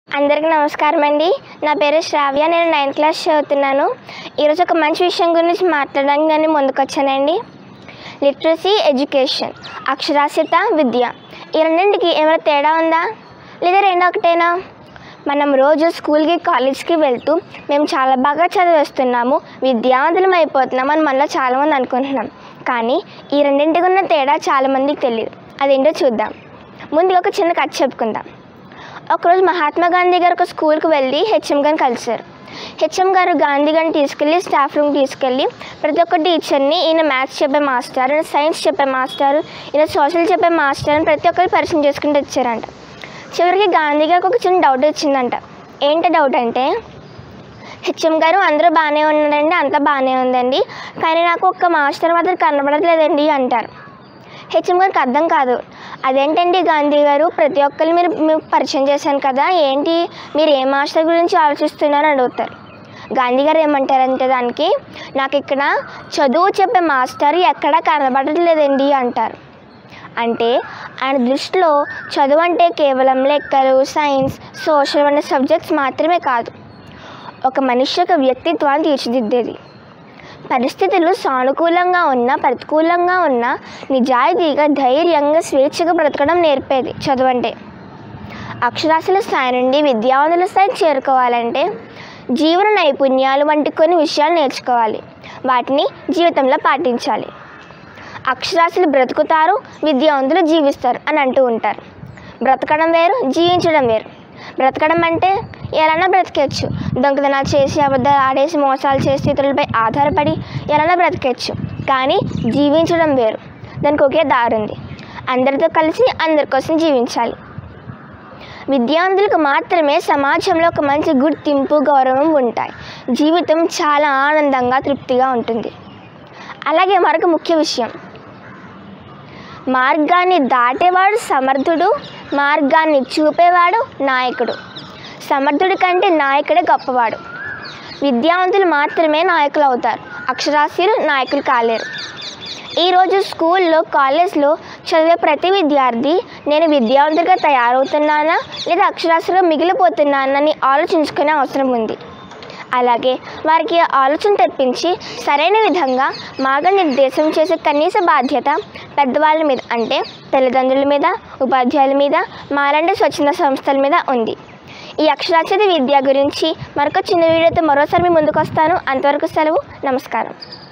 అందరికీ నమస్కారం అండి నా పేరు శ్రావ్య నేను నైన్త్ క్లాస్ చదువుతున్నాను ఈరోజు ఒక మంచి విషయం గురించి మాట్లాడడానికి నేను ముందుకొచ్చానండి లిటరసీ ఎడ్యుకేషన్ అక్షరాస్యత విద్య ఈ రెండింటికి ఏమైనా తేడా ఉందా లేదా రెండు ఒకటేనా మనం రోజు స్కూల్కి కాలేజ్కి వెళ్తూ మేము చాలా బాగా చదివేస్తున్నాము విద్యావంతులం అయిపోతున్నాం అని మనలో చాలామంది అనుకుంటున్నాం కానీ ఈ రెండింటికి ఉన్న తేడా చాలామందికి తెలియదు అదేంటో చూద్దాం ముందుగా ఒక చిన్న కథ చెప్పుకుందాం ఒకరోజు మహాత్మా గాంధీ గారు ఒక స్కూల్కి వెళ్ళి హెచ్ఎం గారిని కలిశారు హెచ్ఎం గారు గాంధీ గారిని తీసుకెళ్ళి స్టాఫ్ రూమ్ తీసుకెళ్ళి ప్రతి ఒక్క టీచర్ని ఈయన మ్యాథ్స్ చెప్పే మాస్టర్ ఈయన సైన్స్ చెప్పే మాస్టర్ ఈయన సోషల్ చెప్పే మాస్టర్ అని ప్రతి ఒక్కరు పరిచయం చేసుకుంటూ వచ్చారంట చివరికి గాంధీ గారికి ఒక చిన్న డౌట్ వచ్చిందంట ఏంటి డౌట్ అంటే హెచ్ఎం గారు అందరూ బాగానే ఉన్నారండి అంతా బాగానే ఉందండి కానీ నాకు ఒక్క మాస్టర్ మాత్రం కనబడట్లేదండి అంటారు హెచ్ఎం గారికి అర్థం కాదు అదేంటండి గాంధీ గారు ప్రతి ఒక్కరిని మీరు మీకు పరిచయం చేశాను కదా ఏంటి మీరు ఏ మాస్టర్ గురించి ఆలోచిస్తున్నారని అడుగుతారు గాంధీ గారు ఏమంటారంటే దానికి నాకు ఇక్కడ చదువు చెప్పే మాస్టర్ ఎక్కడా కనబడట్లేదండి అంటారు అంటే ఆయన దృష్టిలో చదువు అంటే కేవలం లెక్కలు సైన్స్ సోషల్ వంటి సబ్జెక్ట్స్ మాత్రమే కాదు ఒక మనిషి యొక్క వ్యక్తిత్వాన్ని తీర్చిదిద్దేది పరిస్థితులు సానుకూలంగా ఉన్నా ప్రతికూలంగా ఉన్నా నిజాయితీగా ధైర్యంగా స్వేచ్ఛగా బ్రతకడం నేర్పేది చదువు అంటే అక్షరాస్యుల స్థాయి నుండి విద్యావంతుల స్థాయికి చేరుకోవాలంటే జీవన నైపుణ్యాలు వంటి కొన్ని విషయాలు నేర్చుకోవాలి వాటిని జీవితంలో పాటించాలి అక్షరాస్యులు బ్రతుకుతారు విద్యావంతులు జీవిస్తారు అని అంటూ ఉంటారు బ్రతకడం వేరు జీవించడం వేరు బ్రతకడం అంటే ఎలానా బ్రతికేయచ్చు దొంగతనాలు చేసి అబద్ధాలు ఆడేసి మోసాలు చేసి ఇతరులపై ఆధారపడి ఎలానా బ్రతికేయచ్చు కానీ జీవించడం వేరు దానికి ఒకే దారి ఉంది అందరితో కలిసి అందరి కోసం జీవించాలి విద్యావంతులకు మాత్రమే సమాజంలో ఒక మంచి గుర్తింపు గౌరవం ఉంటాయి జీవితం చాలా ఆనందంగా తృప్తిగా ఉంటుంది అలాగే మరొక ముఖ్య విషయం మార్గాన్ని దాటేవాడు సమర్థుడు మార్గాన్ని చూపేవాడు నాయకుడు సమర్థుడి కంటే నాయకుడే గొప్పవాడు విద్యావంతులు మాత్రమే నాయకులు అవుతారు అక్షరాస్యులు నాయకులు కాలేరు ఈరోజు స్కూల్లో కాలేజ్లో చదివే ప్రతి విద్యార్థి నేను విద్యావంతుడిగా తయారవుతున్నానా లేదా అక్షరాస్యులుగా మిగిలిపోతున్నానని ఆలోచించుకునే అవసరం ఉంది అలాగే వారికి ఆలోచన తెప్పించి సరైన విధంగా మార్గనిర్దేశం చేసే కనీస బాధ్యత పెద్దవాళ్ళ మీద అంటే తల్లిదండ్రుల మీద ఉపాధ్యాయుల మీద మాలాంటి స్వచ్ఛంద సంస్థల మీద ఉంది ఈ అక్షరాస్యత విద్య గురించి మరొక చిన్న వీడియోతో మరోసారి మీ ముందుకు వస్తాను అంతవరకు సెలవు నమస్కారం